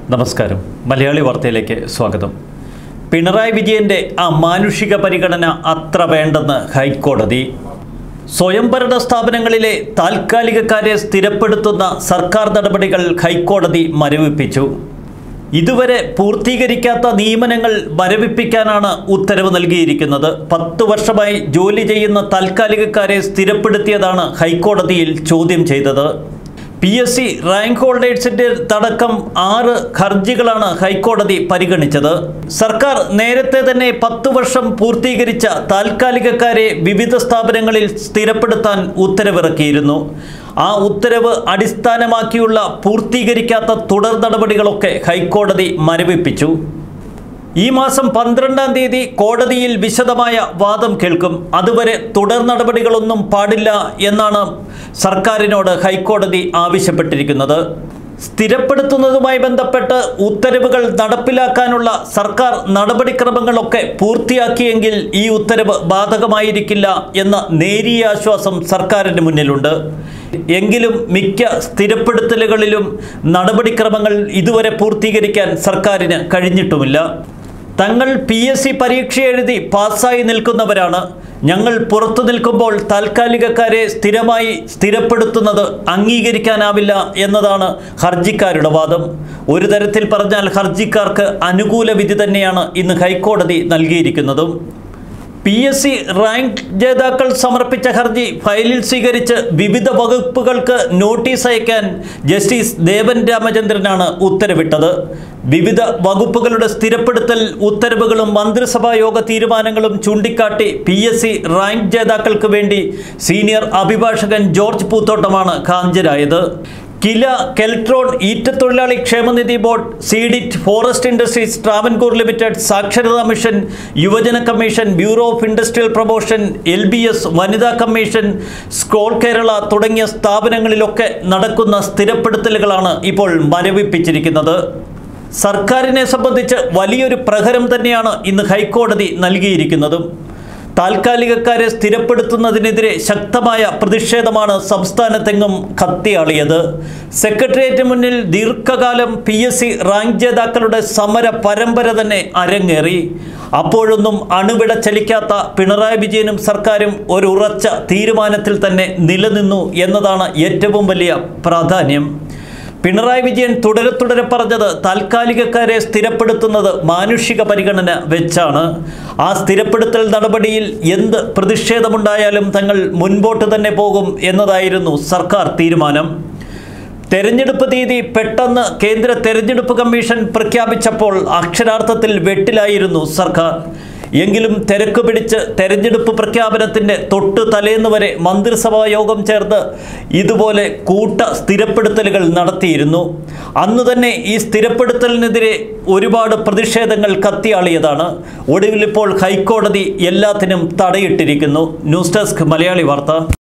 നമസ്കാരം മലയാളി വാർത്തയിലേക്ക് സ്വാഗതം പിണറായി വിജയന്റെ ആ മാനുഷിക പരിഗണന അത്ര വേണ്ടെന്ന് ഹൈക്കോടതി സ്വയംഭരണ സ്ഥാപനങ്ങളിലെ താൽക്കാലികക്കാരെ സ്ഥിരപ്പെടുത്തുന്ന സർക്കാർ നടപടികൾ ഹൈക്കോടതി മരവിപ്പിച്ചു ഇതുവരെ പൂർത്തീകരിക്കാത്ത നിയമനങ്ങൾ മരവിപ്പിക്കാനാണ് ഉത്തരവ് നൽകിയിരിക്കുന്നത് പത്തു വർഷമായി ജോലി ചെയ്യുന്ന താൽക്കാലികക്കാരെ സ്ഥിരപ്പെടുത്തിയതാണ് ഹൈക്കോടതിയിൽ ചോദ്യം ചെയ്തത് പി എസ് സി റാങ്ക് ഹോൾഡേഴ്സിൻ്റെ അടക്കം ആറ് ഹർജികളാണ് ഹൈക്കോടതി പരിഗണിച്ചത് സർക്കാർ നേരത്തെ തന്നെ പത്തു വർഷം പൂർത്തീകരിച്ച താൽക്കാലികക്കാരെ വിവിധ സ്ഥാപനങ്ങളിൽ സ്ഥിരപ്പെടുത്താൻ ഉത്തരവിറക്കിയിരുന്നു ആ ഉത്തരവ് അടിസ്ഥാനമാക്കിയുള്ള പൂർത്തീകരിക്കാത്ത തുടർ നടപടികളൊക്കെ ഹൈക്കോടതി മരവിപ്പിച്ചു ഈ മാസം പന്ത്രണ്ടാം തീയതി കോടതിയിൽ വിശദമായ വാദം കേൾക്കും അതുവരെ തുടർ നടപടികളൊന്നും പാടില്ല എന്നാണ് സർക്കാരിനോട് ഹൈക്കോടതി ആവശ്യപ്പെട്ടിരിക്കുന്നത് സ്ഥിരപ്പെടുത്തുന്നതുമായി ബന്ധപ്പെട്ട് ഉത്തരവുകൾ നടപ്പിലാക്കാനുള്ള സർക്കാർ നടപടിക്രമങ്ങളൊക്കെ പൂർത്തിയാക്കിയെങ്കിൽ ഈ ഉത്തരവ് ബാധകമായിരിക്കില്ല എന്ന നേരിയ ആശ്വാസം സർക്കാരിന് മുന്നിലുണ്ട് എങ്കിലും മിക്ക സ്ഥിരപ്പെടുത്തലുകളിലും നടപടിക്രമങ്ങൾ ഇതുവരെ പൂർത്തീകരിക്കാൻ സർക്കാരിന് കഴിഞ്ഞിട്ടുമില്ല തങ്ങൾ പി എസ് സി പരീക്ഷ എഴുതി പാസ്സായി നിൽക്കുന്നവരാണ് ഞങ്ങൾ പുറത്തു നിൽക്കുമ്പോൾ താൽക്കാലികക്കാരെ സ്ഥിരമായി സ്ഥിരപ്പെടുത്തുന്നത് അംഗീകരിക്കാനാവില്ല എന്നതാണ് ഹർജിക്കാരുടെ വാദം ഒരു തരത്തിൽ പറഞ്ഞാൽ ഹർജിക്കാർക്ക് അനുകൂല വിധി തന്നെയാണ് ഇന്ന് ഹൈക്കോടതി നൽകിയിരിക്കുന്നതും പി എസ് സി റാങ്ക് ജേതാക്കൾ സമർപ്പിച്ച ഹർജി ഫയലിൽ സ്വീകരിച്ച് വിവിധ വകുപ്പുകൾക്ക് നോട്ടീസ് അയക്കാൻ ജസ്റ്റിസ് ദേവൻ രാമചന്ദ്രനാണ് ഉത്തരവിട്ടത് വിവിധ വകുപ്പുകളുടെ സ്ഥിരപ്പെടുത്തൽ ഉത്തരവുകളും മന്ത്രിസഭാ യോഗ തീരുമാനങ്ങളും ചൂണ്ടിക്കാട്ടി പി എസ് സി റാങ്ക് ജേതാക്കൾക്ക് വേണ്ടി സീനിയർ അഭിഭാഷകൻ ജോർജ് പൂത്തോട്ടമാണ് ഹാജരായത് കില കെൽട്രോൺ ഈറ്റത്തൊഴിലാളി ക്ഷേമനിധി board CDIT forest industries Travancore limited സാക്ഷരതാ മിഷൻ യുവജന commission bureau of industrial promotion L B S വനിതാ കമ്മീഷൻ സ്കോൾ കേരള തുടങ്ങിയ സ്ഥാപനങ്ങളിലൊക്കെ നടക്കുന്ന സ്ഥിരപ്പെടുത്തലുകളാണ് ഇപ്പോൾ മരവിപ്പിച്ചിരിക്കുന്നത് സർക്കാരിനെ സംബന്ധിച്ച് വലിയൊരു പ്രഹരം തന്നെയാണ് ഇന്ന് ഹൈക്കോടതി നൽകിയിരിക്കുന്നതും താൽക്കാലികക്കാരെ സ്ഥിരപ്പെടുത്തുന്നതിനെതിരെ ശക്തമായ പ്രതിഷേധമാണ് സംസ്ഥാനത്തെങ്ങും കത്തിയാളിയത് സെക്രട്ടേറിയറ്റ് മുന്നിൽ ദീർഘകാലം പി എസ് സി റാങ്ക് ജേതാക്കളുടെ സമര പരമ്പര തന്നെ അരങ്ങേറി അപ്പോഴൊന്നും അണുവിട ചലിക്കാത്ത പിണറായി വിജയനും സർക്കാരും ഒരു ഉറച്ച തീരുമാനത്തിൽ തന്നെ നിലനിന്നു എന്നതാണ് ഏറ്റവും വലിയ പ്രാധാന്യം പിണറായി വിജയൻ തുടരെ തുടരെ പറഞ്ഞത് താൽക്കാലികക്കാരെ സ്ഥിരപ്പെടുത്തുന്നത് മാനുഷിക പരിഗണന വെച്ചാണ് ആ സ്ഥിരപ്പെടുത്തൽ നടപടിയിൽ എന്ത് പ്രതിഷേധമുണ്ടായാലും തങ്ങൾ മുൻപോട്ട് തന്നെ പോകും എന്നതായിരുന്നു സർക്കാർ തീരുമാനം തെരഞ്ഞെടുപ്പ് തീയതി പെട്ടെന്ന് കേന്ദ്ര തെരഞ്ഞെടുപ്പ് കമ്മീഷൻ പ്രഖ്യാപിച്ചപ്പോൾ അക്ഷരാർത്ഥത്തിൽ വെട്ടിലായിരുന്നു സർക്കാർ എങ്കിലും തിരക്ക് പിടിച്ച് തെരഞ്ഞെടുപ്പ് പ്രഖ്യാപനത്തിൻ്റെ തൊട്ട് തലേന്ന് വരെ മന്ത്രിസഭാ യോഗം ചേർന്ന് ഇതുപോലെ കൂട്ട സ്ഥിരപ്പെടുത്തലുകൾ നടത്തിയിരുന്നു അന്ന് തന്നെ ഈ സ്ഥിരപ്പെടുത്തലിനെതിരെ ഒരുപാട് പ്രതിഷേധങ്ങൾ കത്തിയാളിയതാണ് ഒടുവിലിപ്പോൾ ഹൈക്കോടതി എല്ലാത്തിനും തടയിട്ടിരിക്കുന്നു ന്യൂസ് ഡെസ്ക് മലയാളി വാർത്ത